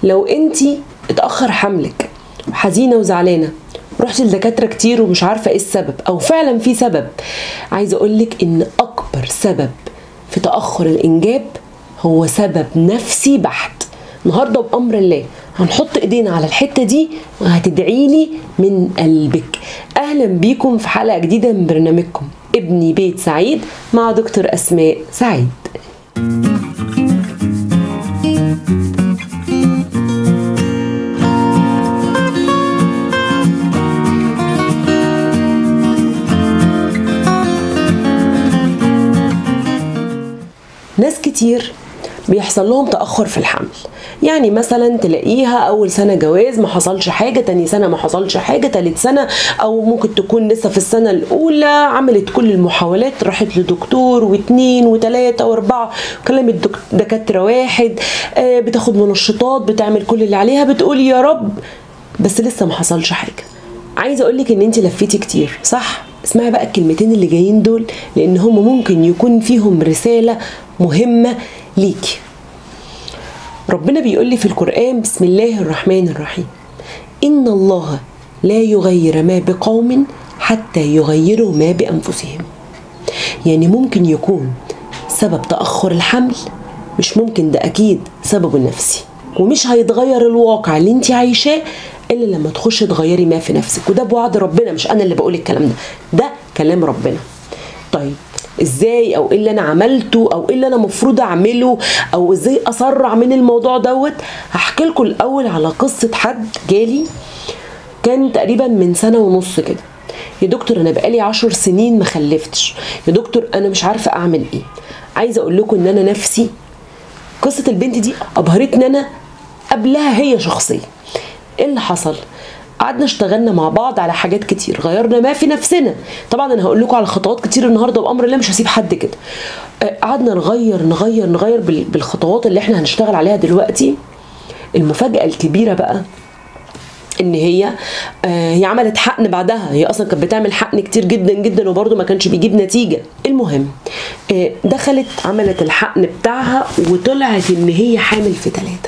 لو انت اتاخر حملك حزينه وزعلانه رحت لدكاتره كتير ومش عارفه ايه السبب او فعلا في سبب عايزه اقولك ان اكبر سبب في تاخر الانجاب هو سبب نفسي بحت النهارده بامر الله هنحط ايدينا على الحته دي وهتدعي لي من قلبك اهلا بيكم في حلقه جديده من برنامجكم ابني بيت سعيد مع دكتور اسماء سعيد ناس كتير بيحصل لهم تأخر في الحمل يعني مثلا تلاقيها أول سنة جواز ما حصلش حاجة تاني سنة ما حصلش حاجة تالت سنة أو ممكن تكون لسه في السنة الأولى عملت كل المحاولات راحت لدكتور واتنين وتلاتة وأربعة كلمت دكاترة واحد آه بتاخد منشطات بتعمل كل اللي عليها بتقول يا رب بس لسه ما حصلش حاجة عايزة أقولك إن أنت لفيتي كتير صح؟ اسمعي بقى الكلمتين اللي جايين دول لأن هم ممكن يكون فيهم رسالة مهمة ليكي ربنا بيقول لي في القرآن بسم الله الرحمن الرحيم إن الله لا يغير ما بقوم حتى يغيروا ما بأنفسهم يعني ممكن يكون سبب تأخر الحمل مش ممكن ده أكيد سببه النفسي ومش هيتغير الواقع اللي انت عايشاه الا لما تخشي تغيري ما في نفسك وده بوعد ربنا مش انا اللي بقول الكلام ده ده كلام ربنا طيب ازاي او ايه اللي انا عملته او ايه اللي انا المفروض اعمله او ازاي اسرع من الموضوع دوت هحكي لكم الاول على قصه حد جالي كان تقريبا من سنه ونص كده يا دكتور انا بقالي عشر سنين ما خلفتش يا دكتور انا مش عارفه اعمل ايه عايزه اقول لكم ان انا نفسي قصه البنت دي ابهرتني انا قبلها هي شخصيا ايه اللي حصل قعدنا اشتغلنا مع بعض على حاجات كتير غيرنا ما في نفسنا طبعا انا هقول لكم على خطوات كتير النهارده بامر الله مش هسيب حد كده قعدنا نغير نغير نغير بالخطوات اللي احنا هنشتغل عليها دلوقتي المفاجاه الكبيره بقى ان هي آه هي عملت حقن بعدها هي اصلا كانت بتعمل حقن كتير جدا جدا وبرده ما كانش بيجيب نتيجه المهم آه دخلت عملت الحقن بتاعها وطلعت ان هي حامل في ثلاثه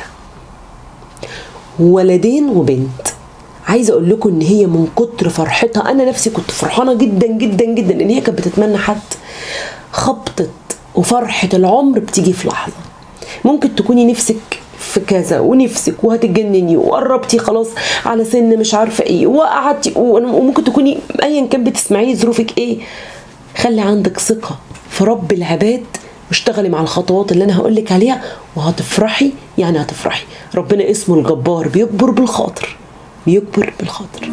ولدين وبنت عايزه اقول لكم ان هي من كتر فرحتها انا نفسي كنت فرحانه جدا جدا جدا ان هي كانت بتتمنى حد خبطه وفرحه العمر بتيجي في لحظه ممكن تكوني نفسك في كذا ونفسك وهتتجنني وقربتي خلاص على سن مش عارفه ايه وقعدتي وممكن تكوني ايا كان بتسمعيه ظروفك ايه خلي عندك ثقه في رب العباد واشتغلي مع الخطوات اللي انا هقولك عليها وهتفرحي يعني هتفرحي ربنا اسمه الجبار بيكبر بالخاطر بيكبر بالخاطر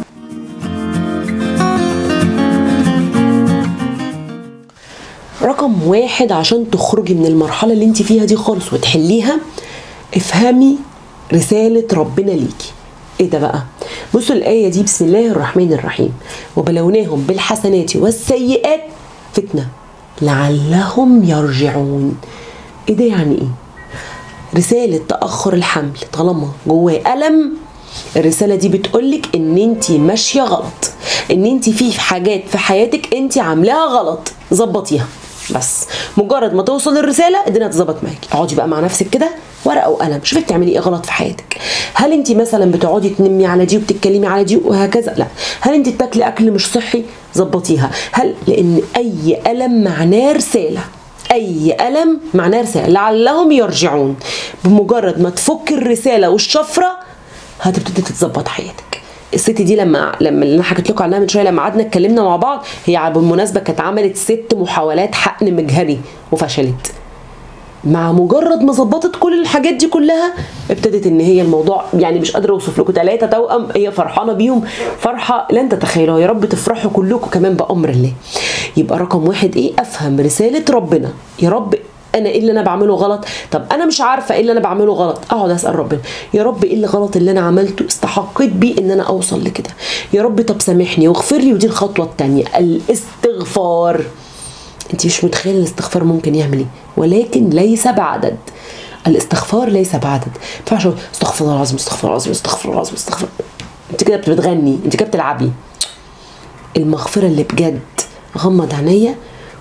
رقم واحد عشان تخرجي من المرحلة اللي انت فيها دي خالص وتحليها افهمي رسالة ربنا ليكي ايه ده بقى بصوا الآية دي بسم الله الرحمن الرحيم وبلوناهم بالحسنات والسيئات فتنة لعلهم يرجعون ايه ده يعني ايه رسالة تأخر الحمل طالما جواه ألم الرسالة دي بتقولك ان انت ماشية غلط ان انت في حاجات في حياتك انت عاملاها غلط ظبطيها بس مجرد ما توصل الرسالة الدنيا هتظبط معاكي اقعدي بقى مع نفسك كده ورقة وقلم شوفي بتعملي ايه غلط في حياتك هل انت مثلا بتقعدي تنمي على دي وبتتكلمي على دي وهكذا لا هل انت بتاكلي اكل مش صحي ظبطيها هل لان اي ألم معناه رسالة اي الم معناه رساله لعلهم يرجعون بمجرد ما تفك الرساله والشفره هتبتدي تتظبط حياتك الست دي لما لما اللي انا حكيت لكم عنها من شويه لما قعدنا اتكلمنا مع بعض هي بالمناسبه كانت عملت ست محاولات حقن مجهري وفشلت مع مجرد ما ظبطت كل الحاجات دي كلها ابتدت ان هي الموضوع يعني مش قادره اوصف لكم ثلاثه توأم هي فرحانه بيهم فرحه لن تتخيلوها يا رب تفرحوا كلكم كمان بامر الله يبقى رقم واحد ايه افهم رساله ربنا يا رب انا ايه اللي انا بعمله غلط طب انا مش عارفه ايه اللي انا بعمله غلط اقعد اسال ربنا يا رب ايه اللي غلط اللي انا عملته استحقيت بيه ان انا اوصل لكده يا رب طب سامحني واغفر لي ودي الخطوه الثانيه الاستغفار انت مش متخيله الاستغفار ممكن يعمل ايه ولكن ليس بعدد الاستغفار ليس بعدد ما ينفعش استغفر الله العظيم استغفر الله العظيم استغفر الله العظيم استغفر انت كده بتغني انت كده بتلعبي المغفره اللي بجد غمض عينيا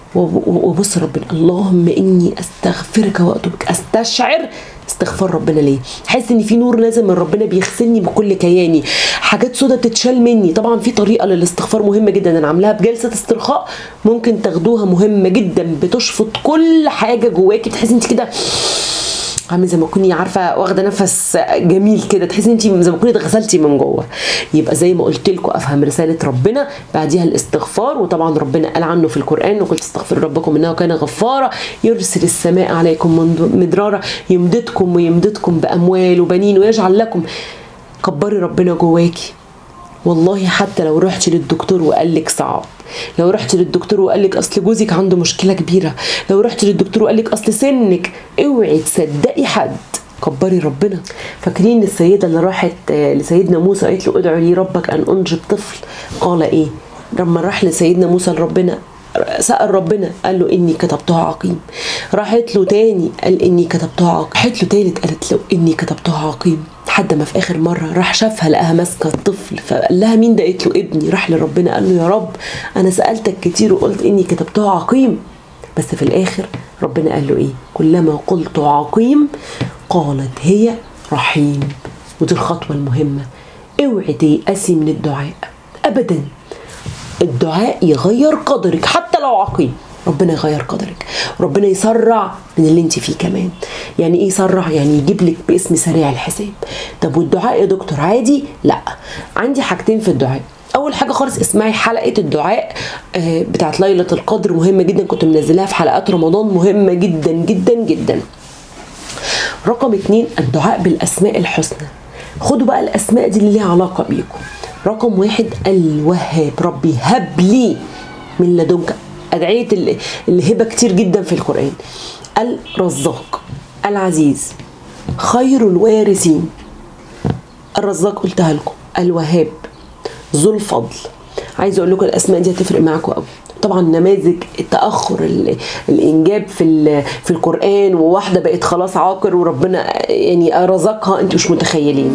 وبص ربنا اللهم اني استغفرك واتوبك استشعر استغفار ربنا ليه احس ان في نور نازل من ربنا بيغسلني بكل كياني حاجات سودة بتتشال مني طبعا في طريقه للاستغفار مهمه جدا انا عاملاها بجلسه استرخاء ممكن تاخدوها مهمه جدا بتشفط كل حاجه جواكي بتحسي انت كده عامل زي ما تكوني عارفه واخده نفس جميل كده تحسي انت زي ما تكوني اتغسلتي من جوه يبقى زي ما قلت لكم افهم رساله ربنا بعديها الاستغفار وطبعا ربنا قال عنه في القران وقلت استغفروا ربكم انه كان غفارا يرسل السماء عليكم مدرارا يمددكم ويمددكم باموال وبنين ويجعل لكم كبري ربنا جواكي والله حتى لو رحت للدكتور وقال لك صعب لو رحت للدكتور وقال لك اصل جوزك عنده مشكله كبيره لو رحت للدكتور وقال لك اصل سنك اوعي تصدقي حد كبري ربنا فاكرين السيده اللي راحت لسيدنا موسى قالت له ادعوا لي ربك ان انجب طفل قال ايه لما راح لسيدنا موسى لربنا سأل ربنا قال له إني كتبتها عقيم راحت له تاني قال إني كتبتها عقيم راحت له تالت قالت له إني كتبتها عقيم لحد ما في اخر مره راح شافها لقاها ماسكه الطفل فقال لها مين ده قالت له ابني راح لربنا قال له يا رب انا سالتك كتير وقلت اني كتبتها عقيم بس في الاخر ربنا قال له ايه كلما قلت عقيم قالت هي رحيم ودي الخطوه المهمه اوعي تيأسي من الدعاء ابدا الدعاء يغير قدرك حتى لو عقيم ربنا يغير قدرك ربنا يسرع من اللي انت فيه كمان يعني ايه يسرع يعني يجيب لك باسم سريع الحساب طب والدعاء يا دكتور عادي لا عندي حاجتين في الدعاء اول حاجه خالص اسمعي حلقه الدعاء بتاعت ليله القدر مهمه جدا كنت منزلاها في حلقات رمضان مهمه جدا جدا جدا رقم اتنين الدعاء بالاسماء الحسنى خدوا بقى الاسماء دي اللي ليها علاقه بيكم رقم واحد الوهاب ربي هب لي من لدنك أدعية الهبة كتير جدا في القرآن الرزاق العزيز خير الوارثين الرزاق قلتها لكم الوهاب ذو الفضل عايزه اقول لكم الاسماء دي هتفرق معاكم قوي طبعا نماذج التاخر الانجاب في في القران وواحده بقت خلاص عاقر وربنا يعني رزقها انتوا مش متخيلين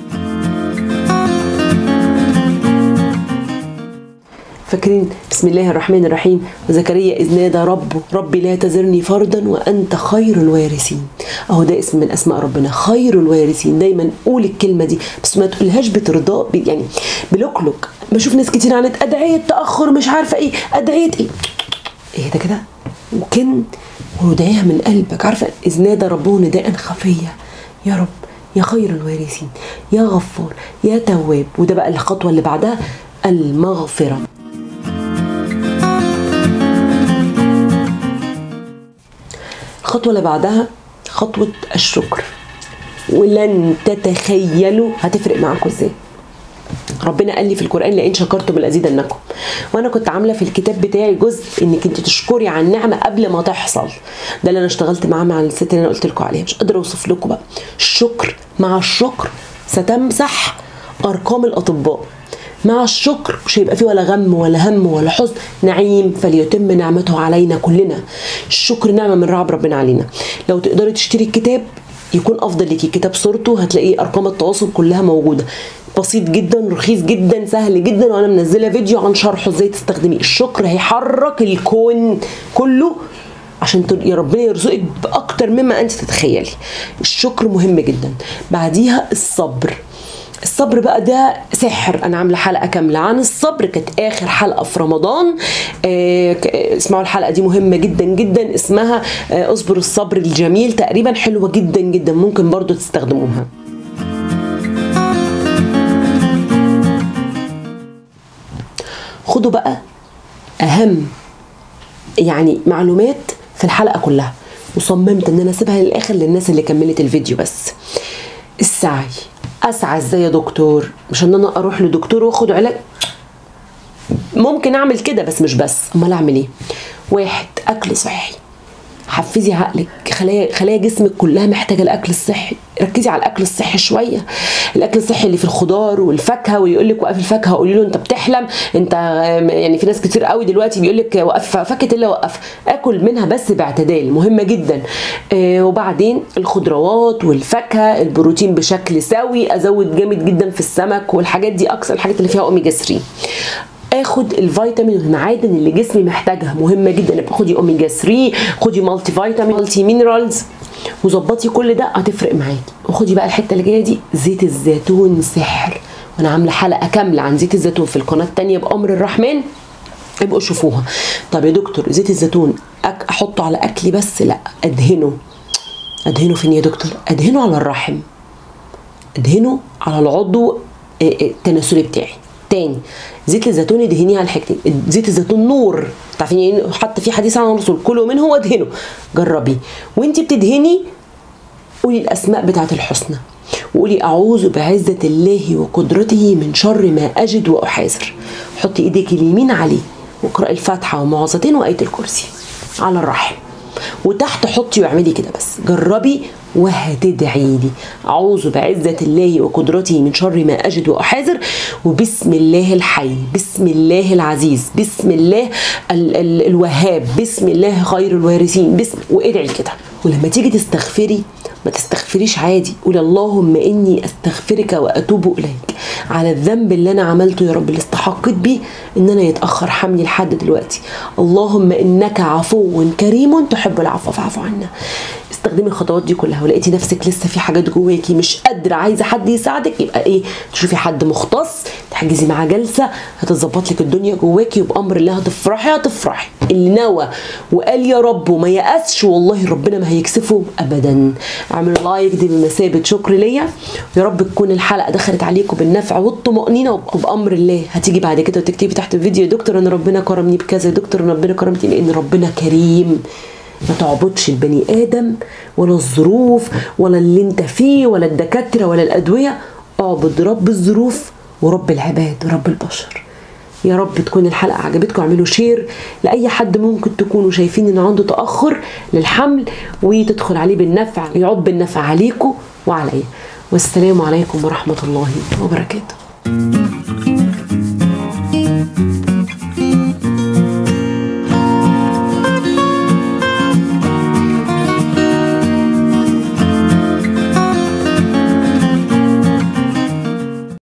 فاكرين بسم الله الرحمن الرحيم وزكريا إذ نادى ربه ربي لا تذرني فردا وأنت خير الوارثين أهو ده اسم من أسماء ربنا خير الوارثين دايما قول الكلمة دي بس ما تقولهاش بترضاء يعني بلوكلوك بشوف ناس كتير عملت أدعية تأخر مش عارفة إيه أدعية إيه إيه ده كده وكن وادعيها من قلبك عارفة إذ نادى ربه نداء خفية يا رب يا خير الوارثين يا غفار يا تواب وده بقى الخطوة اللي بعدها المغفرة الخطوة اللي بعدها خطوة الشكر ولن تتخيلوا هتفرق معاكم ازاي ربنا قال لي في القران لئن شكرتم لازيدنكم وانا كنت عامله في الكتاب بتاعي جزء انك انت تشكري على النعمه قبل ما تحصل ده اللي انا اشتغلت معاه مع الست اللي انا قلت لكم عليها مش قادره اوصف لكم بقى الشكر مع الشكر ستمسح ارقام الاطباء مع الشكر مش هيبقى فيه ولا غم ولا هم ولا حزن نعيم فليتم نعمته علينا كلنا الشكر نعمه من رعب ربنا علينا لو تقدري تشتري الكتاب يكون افضل ليكي كتاب صورته هتلاقيه ارقام التواصل كلها موجوده بسيط جدا رخيص جدا سهل جدا وانا منزله فيديو عن شرحه ازاي تستخدميه الشكر هيحرك الكون كله عشان يا ربنا يرزقك باكتر مما انت تتخيلي الشكر مهم جدا بعديها الصبر الصبر بقى ده سحر انا عامله حلقه كامله عن الصبر كانت اخر حلقه في رمضان آه اسمعوا الحلقه دي مهمه جدا جدا اسمها آه اصبر الصبر الجميل تقريبا حلوه جدا جدا ممكن برضو تستخدموها خدوا بقى اهم يعني معلومات في الحلقه كلها وصممت ان انا اسيبها للاخر للناس اللي كملت الفيديو بس السعي اسعى ازاي يا دكتور مش ان انا اروح لدكتور واخد علاج ممكن اعمل كده بس مش بس امال اعمل ايه واحد اكل صحي حفزي عقلك خلايا خلايا جسمك كلها محتاجه الاكل الصحي ركزي على الاكل الصحي شويه الاكل الصحي اللي في الخضار والفاكهه ويقول لك وقف الفاكهه قولي له انت بتحلم انت يعني في ناس كتير قوي دلوقتي بيقول لك وقف فاكهه الا وقف اكل منها بس باعتدال مهمه جدا آه وبعدين الخضروات والفاكهه البروتين بشكل سوي ازود جامد جدا في السمك والحاجات دي اكثر الحاجات اللي فيها اوميجا 3 اخد الفيتامين والمعادن اللي جسمي محتاجها مهمه جدا خدي اوميجا 3 خدي مالتي فيتامين مالتي مينرالز وظبطي كل ده هتفرق معاكي وخدي بقى الحته اللي جايه دي زيت الزيتون سحر وانا عامله حلقه كامله عن زيت الزيتون في القناه التانية بامر الرحمن ابقوا شوفوها طب يا دكتور زيت الزيتون أك احطه على اكلي بس لا ادهنه ادهنه فين يا دكتور ادهنه على الرحم ادهنه على العضو التناسلي بتاعي تاني زيت الزيتون ادهنيه على الحاجتين زيت الزيتون نور تعرفين يعني حتى في حديث عن الرسول كلوا منه وادهنه جربي وانت بتدهني قولي الاسماء بتاعت الحسنى وقولي اعوذ بعزه الله وقدرته من شر ما اجد واحاذر حطي ايديك اليمين عليه واقراي الفاتحه ومعوذتين وايه الكرسي على الرحم وتحت حطي واعملي كده بس جربي وهتدعي لي اعوذ بعزه الله وقدرته من شر ما اجد واحاذر وبسم الله الحي بسم الله العزيز بسم الله ال ال الوهاب بسم الله خير الوارثين بسم وادعي كده ولما تيجي تستغفري ما تستغفريش عادي قول اللهم اني استغفرك واتوب اليك على الذنب اللي انا عملته يا رب اللي استحقيت بيه ان انا يتاخر حملي لحد دلوقتي اللهم انك عفو كريم تحب العفو فاعف عنا استخدمي الخطوات دي كلها ولقيتي نفسك لسه في حاجات جواكي مش قادره عايزه حد يساعدك يبقى ايه تشوفي حد مختص تحجزي معاه جلسه هتظبط لك الدنيا جواكي وبامر الله هتفرحي هتفرحي اللي نوى وقال يا رب وما يأسش والله ربنا ما هيكسفه ابدا اعملوا لايك دي بمثابه شكر ليا يا رب تكون الحلقه دخلت عليكم بالنفع والطمانينه وبامر الله هتيجي بعد كده وتكتبي تحت الفيديو يا دكتور انا ربنا كرمني بكذا يا دكتور انا ربنا كرمني لان ربنا كريم ما تعبدش البني ادم ولا الظروف ولا اللي انت فيه ولا الدكاتره ولا الادويه اعبد رب الظروف ورب العباد ورب البشر يا رب تكون الحلقه عجبتكم اعملوا شير لاي حد ممكن تكونوا شايفين ان عنده تاخر للحمل وتدخل عليه بالنفع يعود بالنفع عليكم وعليا والسلام عليكم ورحمه الله وبركاته